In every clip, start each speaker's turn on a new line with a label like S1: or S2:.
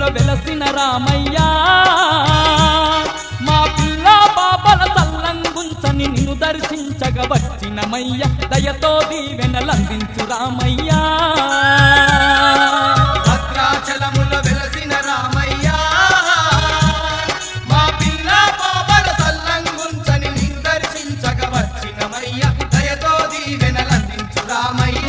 S1: వెలసిన రామయ్యా మా పిల్ల పాపల తల్లంగుంచని నిన్ను దర్శించగ వచ్చినమయ్య దయతో దీవెనలందించు రామయ్యా
S2: భద్రాచలముల వెలసిన రామయ్య మా పిల్ల పాపల తల్లంగుంచని నిర్దర్శించగ వచ్చినమయ్య దయతో దీవెనలందించు రామయ్య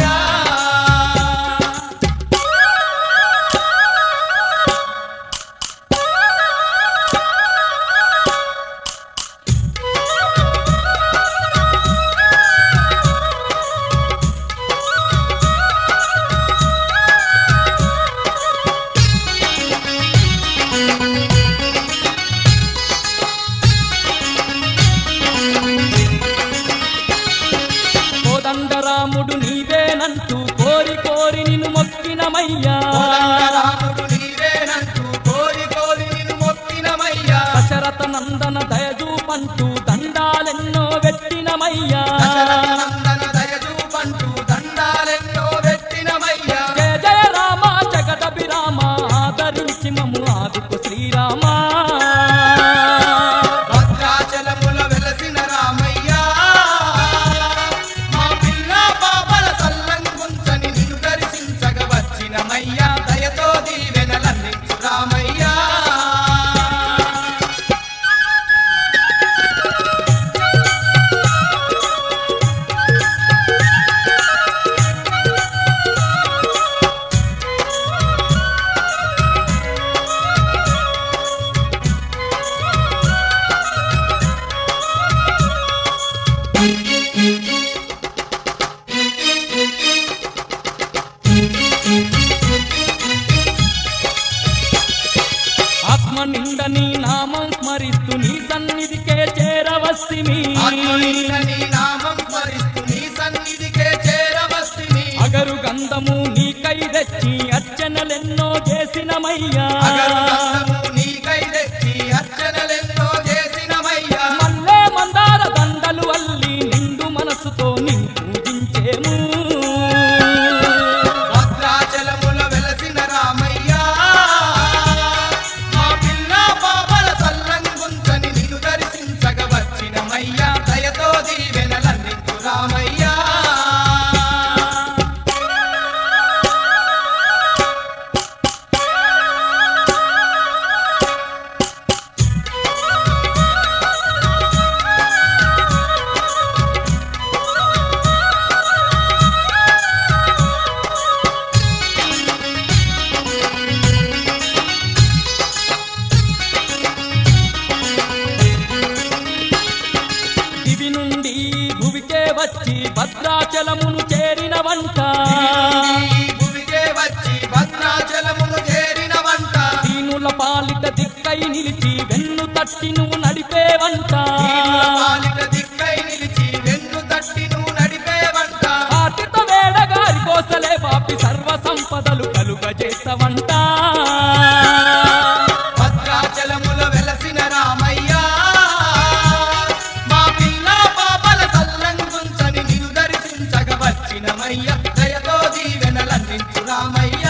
S1: కోదండరాముడు నీవేనంటూ కోరి కోరి నిన్ను మొక్కినమయ్యా
S2: రాముడు నీవేనంటూ కోరి కోరి నిన్ను మొక్కినమయ్యా
S1: దశరథ నందన దయజూపంటూ దండాలెన్నో పెట్టినమయ్యా
S2: దశరథనందన దయచూపంటూ దండాలెన్నో పెట్టినమయ్యా
S1: జయ జయ రామ జగదభిరామ ఆదరించి మమ్ము ఆదుకు శ్రీరామ
S2: భద్రాచలముల వెలసిన రామయ్య మా పిల్ల పాపల తల్లంగుంచని నిన్ను దర్శించగ వచ్చినమయ్య దయతో దీవెనలందించు రామయ్య
S1: ఆత్మ నిండ నీ నామం స్మరిస్తూ నీ సన్నిధికే చేరవస్తిమి
S2: ఆత్మనింద నీ నామం స్మరిస్తూ నీ సన్నిధికే చేరవస్తిని
S1: అగరు గంధము నీకై తెచ్చి అర్చనలెన్నో చేసినమయ్యా
S2: అగరుగంధము నీకై తెచ్చి అర్చనలెన్నో చేసినమయ్యా
S1: మల్లె మందార దండలు అల్లి నిండు మనసుతో నిన్ను పూజించేము
S2: భద్రాచలముల వెలసిన రామయ్య మా పిల్ల పాపల తల్లంగుంచని నిన్ను దర్శించగ వచ్చినమయ్య దయతో దీవెనలందించు రామయ్య
S1: దివి నుండి భువికే వచ్చి భద్రాచలమును చేరిన వంట
S2: ఈ భూమికే వచ్చి భద్రాచలమును చేరిన వంట
S1: దీనుల పాలిట దిక్కై నిలిచి వెన్ను తట్టి నువ్వు నడిపేవంట
S2: దీనుల పాలిట దిక్కై నిలిచి వెన్ను తట్టి నువ్వు నడిపే వంట
S1: ఆటిత వేడగారి కోసలే పాపి సర్వ సంపదలు కలుగజేస్తవంట
S2: భద్రాచలముల వెలసిన రామయ్య మా పిల్ల పాపల తల్లంగుంచని నిన్ను దర్శించగ వచ్చినమయ్య దయతో దీవెనలందించు రామయ్య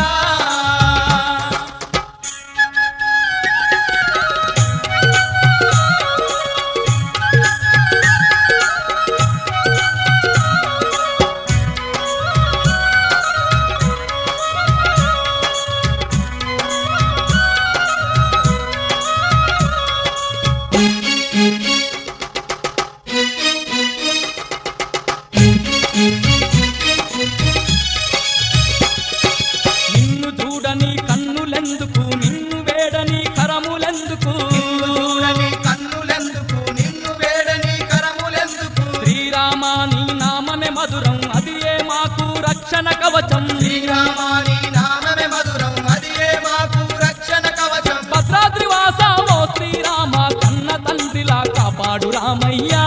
S1: నిన్ను చూడని కన్నులెందుకు నిన్ను వేడని కరములెందుకు
S2: చూడని కన్నులెందుకు నిన్ను వేడని కరములెందుకు
S1: శ్రీరామ నీ నామమే మధురం అది ఏ మాకు రక్షణ కవచం
S2: శ్రీరామాని నామమే మధురం అది ఏ మాకు రక్షణ కవచం
S1: భద్రాద్రి వాసావో శ్రీరామ కన్న తండ్రిలా కాపాడు రామయ్యా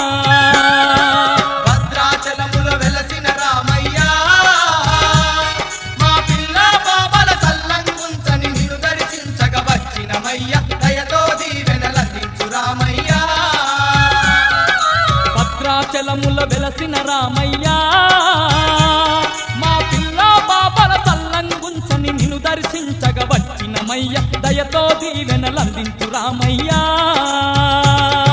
S2: భద్రాచలముల వెలసిన రామయ్య మా పిల్ల పాపల తల్లంగుంచని నిన్ను దర్శించగ వచ్చినమయ్య దయతో దీవెనలందించు రామయ్య
S1: భద్రాచలముల వెలసిన రామయ్యా మా పిల్ల పాపల లోపల తల్లంగుంచని నిన్ను దర్శించగ వచ్చినమయ్య దయతో దీవెనలందించు రామయ్యా